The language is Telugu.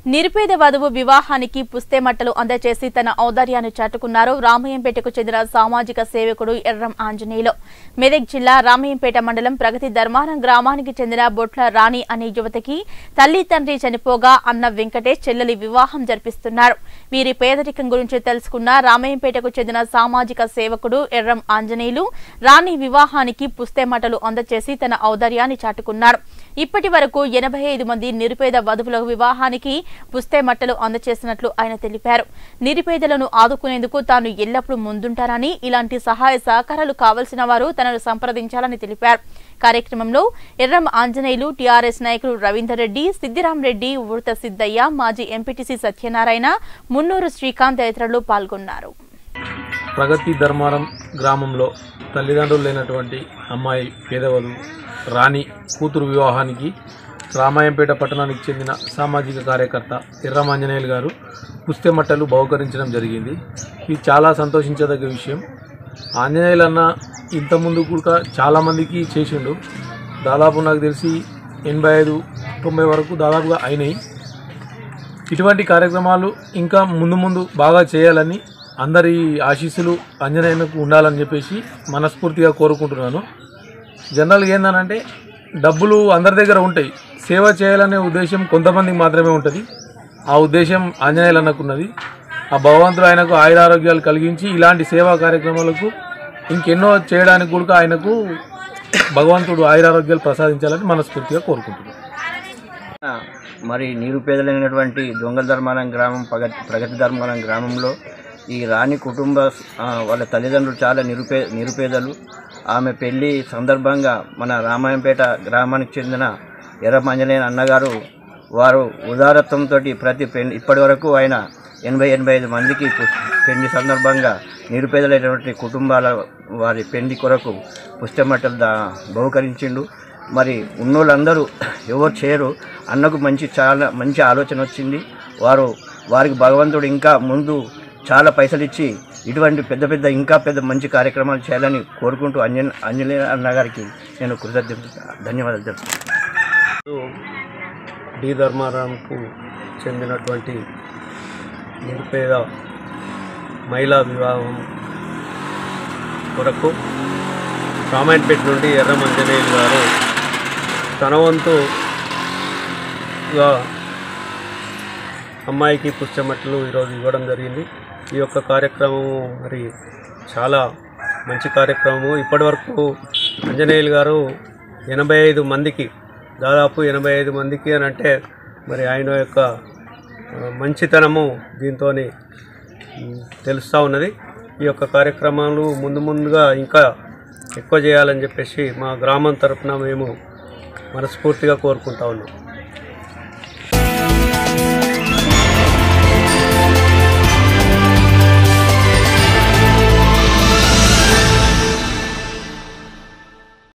నిరుపేద వధువు వివాహానికి పుస్తెమట్టలు అందజేసి తన ఔదార్యాన్ని చాటుకున్నారు రామయ్యంపేటకు చెందిన సామాజిక సేవకుడు ఎర్రం ఆంజనేయులు మెదక్ జిల్లా రామయ్యంపేట మండలం ప్రగతి ధర్మారం గ్రామానికి చెందిన బొట్ల రాణి అనే యువతికి తల్లి తండ్రి చనిపోగా అన్న వెంకటేష్ చెల్లెలి వివాహం జరిపిస్తున్నారు వీరి పేదరికం గురించి తెలుసుకున్న రామయ్యంపేటకు చెందిన సామాజిక సేవకుడు ఎర్రం ఆంజనేయులు రాణి వివాహానికి పుస్తెమట్టలు అందజేసి తన ఔదార్యాన్ని చాటుకున్నారు ఇప్పటి వరకు ఎనభై ఐదు మంది నిరుపేద వధువుల వివాహానికి పుస్తే మట్టలు అందజేసినట్లు ఆయన తెలిపారు నిరుపేదలను ఆదుకునేందుకు తాను ఎల్లప్పుడూ ముందుంటానని ఇలాంటి సహాయ సహకారాలు కావలసిన వారు తనను సంప్రదించాలని తెలిపారు కార్యక్రమంలో ఎర్రం ఆంజనేయులు టీఆర్ఎస్ నాయకులు రవీందర్ రెడ్డి సిద్దిరాం రెడ్డి ఉడత సిద్దయ్య మాజీ ఎంపీటీసీ సత్యనారాయణ మున్నూరు శ్రీకాంత్ తదితరులు పాల్గొన్నారు ప్రగతి ధర్మారం గ్రామంలో తల్లిదండ్రులు లేనటువంటి అమ్మాయి పేదవధు రాణి కూతురు వివాహానికి రామాయంపేట పట్టణానికి చెందిన సామాజిక కార్యకర్త ఎర్రమాంజనేయులు గారు పుస్తెమట్టలు బహుకరించడం జరిగింది ఇది చాలా సంతోషించదగ్గ విషయం ఆంజనేయులు అన్న ఇంతకుముందు కూడా చాలామందికి చేసిండు దాదాపు నాకు తెలిసి ఎనభై ఐదు తొంభై వరకు దాదాపుగా అయినాయి ఇటువంటి కార్యక్రమాలు ఇంకా ముందు ముందు బాగా చేయాలని అందరి ఆశీస్సులు అంజనేయులకు ఉండాలని చెప్పేసి మనస్ఫూర్తిగా కోరుకుంటున్నాను జనరల్గా ఏంటంటే డబ్బులు అందరి దగ్గర ఉంటాయి సేవ చేయాలనే ఉద్దేశం కొంతమందికి మాత్రమే ఉంటుంది ఆ ఉద్దేశం ఆంజనేయులు అన్నకున్నది ఆ భగవంతుడు ఆయనకు ఆయురారోగ్యాలు కలిగించి ఇలాంటి సేవా కార్యక్రమాలకు ఇంకెన్నో చేయడానికి కూడా ఆయనకు భగవంతుడు ఆయురారోగ్యాలు ప్రసాదించాలని మనస్ఫూర్తిగా కోరుకుంటున్నాను మరి నిరుపేదలైనటువంటి దొంగల ధర్మాలం గ్రామం ప్రగతి ప్రగతి ధర్మాలం గ్రామంలో ఈ రాణి కుటుంబ ఆ, వాళ్ళ తల్లిదండ్రులు చాలా నిరుపే నిరుపేదలు ఆమె పెళ్లి సందర్భంగా మన రామాయంపేట గ్రామానికి చెందిన ఎర్రమంజనేని అన్నగారు వారు ఉదారత్వంతో ప్రతి పెళ్లి ఇప్పటి వరకు ఆయన ఎనభై ఎనభై ఐదు మందికి పు- పెళ్లి సందర్భంగా నిరుపేదలైనటువంటి కుటుంబాల వారి పెళ్లి కొరకు పుస్తమట్టలు దా బహుకరించిండు మరి ఉన్నోళ్ళందరూ ఎవరు చేయరు అన్నకు మంచి చాలా మంచి ఆలోచన వచ్చింది వారు వారికి భగవంతుడు ఇంకా ముందు చాలా పైసలు ఇచ్చి ఇటువంటి పెద్ద పెద్ద ఇంకా పెద్ద మంచి కార్యక్రమాలు చేయాలని కోరుకుంటూ అంజన్ అంజనేయ అన్న గారికి నేను కృతజ్ఞత ధన్యవాదాలు తెలుపుతున్నాను డి ధర్మారాంకు చెందినటువంటి నిరుపేద మహిళా వివాహం కొరకు రామాయణపేట నుండి ఎర్రమంజనేయులు గారు తన వంతుగా అమ్మాయికి పుచ్చమట్టలు ఈరోజు ఇవ్వడం జరిగింది ఈ యొక్క కార్యక్రమం మరి చాలా మంచి కార్యక్రమము ఇప్పటివరకు అంజనేయులు గారు ఎనభై ఐదు మందికి దాదాపు ఎనభై ఐదు మందికి అని అంటే మరి ఆయన యొక్క ఆ, మంచితనము దీంతో తెలుస్తూ ఉన్నది ఈ యొక్క కార్యక్రమాలు ముందు ముందుగా ఇంకా ఎక్కువ చేయాలని చెప్పేసి మా గ్రామం తరపున మేము మనస్ఫూర్తిగా కోరుకుంటా ఉన్నాం